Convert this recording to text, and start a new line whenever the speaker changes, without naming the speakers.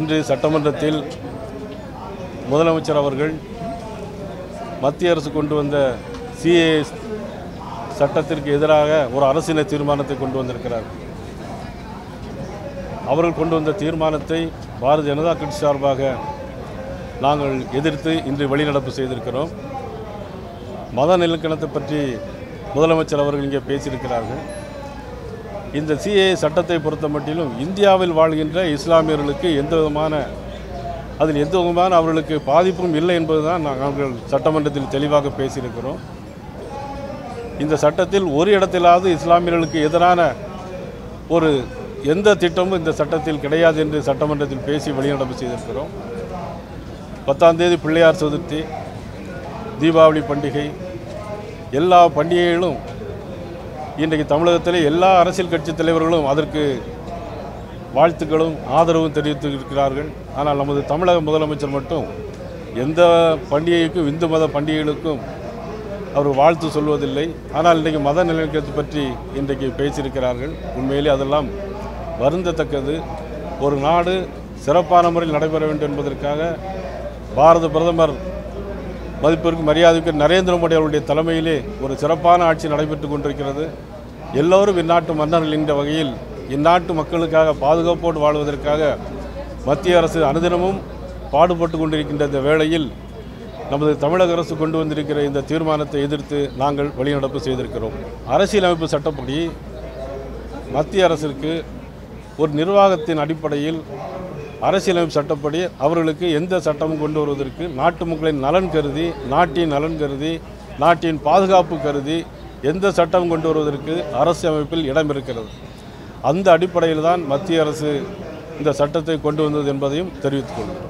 இன்று சட்டமன்றத்தில் முதலமைச்சர் அவர்கள் மத்திய அரசு கொண்டு வந்த சிஏ சட்டத்திற்கு எதிராக ஒரு அரசியல தீர்மானத்தை கொண்டு வந்திருக்கிறார் அவர்கள் கொண்டு வந்த தீர்மானத்தை பாரதிய ஜனதா கட்சி சார்பாக நாங்கள் எதிர்த்து இன்று வெளிநடப்பு செய்திருக்கிறோம் மத நிலக்கணத்தை பற்றி முதலமைச்சர் அவர்கள் இங்கே பேசியிருக்கிறார்கள் இந்த சிஏ சட்டத்தை பொறுத்த மட்டிலும் இந்தியாவில் வாழ்கின்ற இஸ்லாமியர்களுக்கு எந்த விதமான அதில் எந்த விதமான அவர்களுக்கு பாதிப்பும் இல்லை என்பதுதான் நாங்கள் சட்டமன்றத்தில் தெளிவாக பேசியிருக்கிறோம் இந்த சட்டத்தில் ஒரு இடத்திலாவது இஸ்லாமியர்களுக்கு எதிரான ஒரு எந்த திட்டமும் இந்த சட்டத்தில் கிடையாது என்று சட்டமன்றத்தில் பேசி வெளிநடப்பு செய்திருக்கிறோம் பத்தாம் தேதி பிள்ளையார் சதுர்த்தி தீபாவளி பண்டிகை எல்லா பண்டிகைகளும் இன்றைக்கு தமிழகத்தில் எல்லா அரசியல் கட்சி தலைவர்களும் அதற்கு வாழ்த்துக்களும் ஆதரவும் தெரிவித்திருக்கிறார்கள் ஆனால் நமது தமிழக முதலமைச்சர் மட்டும் எந்த பண்டிகைக்கும் இந்து மத பண்டிகைகளுக்கும் அவர் வாழ்த்து சொல்வதில்லை ஆனால் இன்றைக்கு மத நிலக்கத்தை பற்றி இன்றைக்கு பேசியிருக்கிறார்கள் உண்மையிலே அதெல்லாம் வருந்தத்தக்கது ஒரு நாடு சிறப்பான முறையில் நடைபெற வேண்டும் என்பதற்காக பாரத பிரதமர் மதிப்பிற்கு மரியாதைக்கு நரேந்திர மோடி அவருடைய தலைமையிலே ஒரு சிறப்பான ஆட்சி நடைபெற்று கொண்டிருக்கிறது எல்லோரும் இந்நாட்டு மன்னர்கள் என்ற வகையில் இந்நாட்டு மக்களுக்காக பாதுகாப்போடு வாழ்வதற்காக மத்திய அரசு அனுதினமும் பாடுபட்டு கொண்டிருக்கின்ற இந்த வேளையில் நமது தமிழக அரசு கொண்டு வந்திருக்கிற இந்த தீர்மானத்தை எதிர்த்து நாங்கள் வெளிநடப்பு செய்திருக்கிறோம் அரசியலமைப்பு சட்டப்படி மத்திய அரசிற்கு ஒரு நிர்வாகத்தின் அடிப்படையில் அரசியலமைப்பு சட்டப்படி அவர்களுக்கு எந்த சட்டமும் கொண்டு வருவதற்கு நாட்டு மக்களின் நலன் கருதி நாட்டின் நலன் கருதி நாட்டின் பாதுகாப்பு கருதி எந்த சட்டம் கொண்டு வருவதற்கு அரசு அமைப்பில் இடம் இருக்கிறது அந்த அடிப்படையில் தான் மத்திய அரசு இந்த சட்டத்தை கொண்டு வந்தது என்பதையும் தெரிவித்துக் கொள்கிறோம்